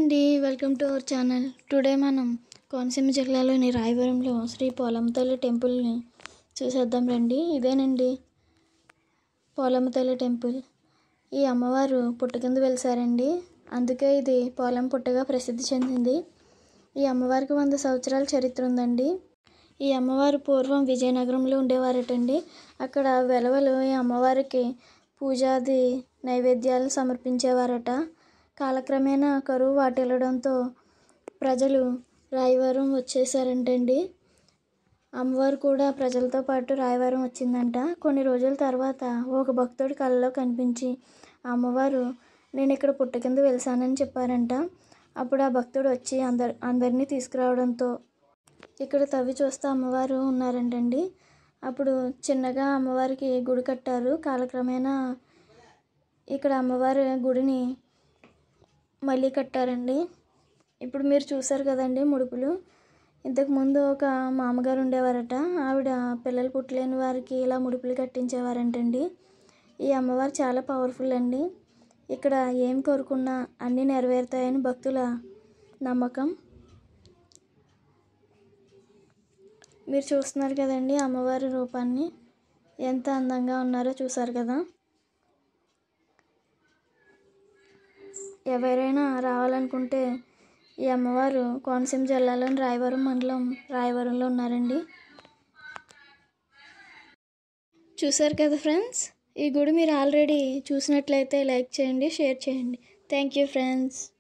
అండి welcome to our channel today మనం కోనసీమ జిల్లాలోని రాయవరంలో శ్రీ పోలమ్మ తల్లి టెంపుల్ని చూసేద్దాం రండి ఇదేనండి పోలమ్మ తల్లి టెంపుల్ ఈ అమ్మవారు పుట్ట కింద వెలిసారండి అందుకే ఇది పోలం పుట్టగా ప్రసిద్ధి చెందింది ఈ అమ్మవారికి వంద సంవత్సరాల చరిత్ర ఉందండి ఈ అమ్మవారు పూర్వం విజయనగరంలో ఉండేవారటండి అక్కడ వెలవలు ఈ అమ్మవారికి పూజాది నైవేద్యాలు సమర్పించేవారట కాలక్రమేణా కరువు వాటిల్లడంతో ప్రజలు రాయవరం వచ్చేసారంటండి అమ్మవారు కూడా ప్రజలతో పాటు రాయవరం వచ్చిందంట కొన్ని రోజుల తర్వాత ఒక భక్తుడి కళ్ళలో కనిపించి ఆ అమ్మవారు నేను ఇక్కడ పుట్ట కింద వెలిసానని చెప్పారంట అప్పుడు ఆ భక్తుడు వచ్చి అందరు అందరినీ తీసుకురావడంతో ఇక్కడ తవ్వి చూస్తే అమ్మవారు ఉన్నారంటండి అప్పుడు చిన్నగా అమ్మవారికి గుడి కట్టారు కాలక్రమేణా ఇక్కడ అమ్మవారి గుడిని మళ్ళీ కట్టారండి ఇప్పుడు మీరు చూసారు కదండి ముడుపులు ఇంతకుముందు ఒక మామగారు ఉండేవారట ఆవిడ పిల్లలు పుట్టలేని వారికి ఇలా ముడుపులు కట్టించేవారంటండి ఈ అమ్మవారు చాలా పవర్ఫుల్ అండి ఇక్కడ ఏం కోరుకున్నా అన్నీ నెరవేరుతాయని భక్తుల నమ్మకం మీరు చూస్తున్నారు కదండి అమ్మవారి రూపాన్ని ఎంత అందంగా ఉన్నారో చూసారు కదా ఎవరైనా రావాలనుకుంటే ఈ అమ్మవారు కోనసీమ జిల్లాలోని రాయవరం మండలం రాయవరంలో ఉన్నారండి చూసారు కదా ఫ్రెండ్స్ ఈ గుడి మీరు ఆల్రెడీ చూసినట్లయితే లైక్ చేయండి షేర్ చేయండి థ్యాంక్ యూ ఫ్రెండ్స్